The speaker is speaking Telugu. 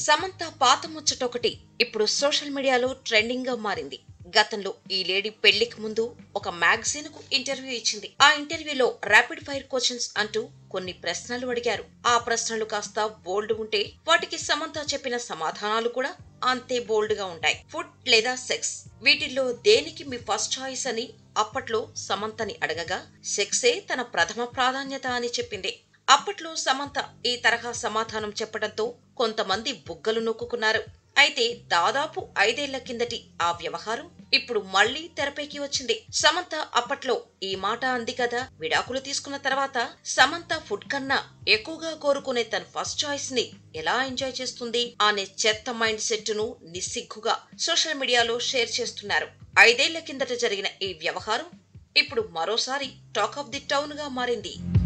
సమంత పాత ముచ్చట ఒకటి ఇప్పుడు సోషల్ మీడియాలో ట్రెండింగ్ గా మారింది గతంలో ఈ లేడీ పెళ్లికి ముందు ఒక మ్యాగజైన్ కు ఇంటర్వ్యూ ఇచ్చింది ఆ ఇంటర్వ్యూలో ర్యాపిడ్ ఫైర్ క్వశ్చన్స్ అంటూ కొన్ని ప్రశ్నలు అడిగారు ఆ ప్రశ్నలు కాస్త బోల్డ్ ఉంటే వాటికి సమంత చెప్పిన సమాధానాలు కూడా అంతే బోల్డ్ గా ఉంటాయి ఫుడ్ లేదా సెక్స్ వీటిల్లో దేనికి మీ ఫస్ట్ చాయిస్ అని అప్పట్లో సమంతని అడగగా సెక్సే తన ప్రథమ ప్రాధాన్యత అని చెప్పింది అప్పట్లో సమంత ఈ తరహా సమాధానం చెప్పడంతో కొంతమంది బుగ్గలు నొక్కుకున్నారు అయితే దాదాపు ఐదేళ్ల కిందటి ఆ వ్యవహారం ఇప్పుడు మళ్లీ తెరపైకి వచ్చింది సమంత అప్పట్లో ఈ మాట అంది కదా విడాకులు తీసుకున్న తర్వాత సమంత ఫుడ్ కన్నా ఎక్కువగా కోరుకునే తన ఫస్ట్ చాయిస్ ని ఎలా ఎంజాయ్ చేస్తుంది అనే చెత్త మైండ్ సెట్ ను నిస్సిగ్గుగా సోషల్ మీడియాలో షేర్ చేస్తున్నారు ఐదేళ్ల కిందట జరిగిన ఈ వ్యవహారం ఇప్పుడు మరోసారి టాక్ ఆఫ్ ది టౌన్ గా మారింది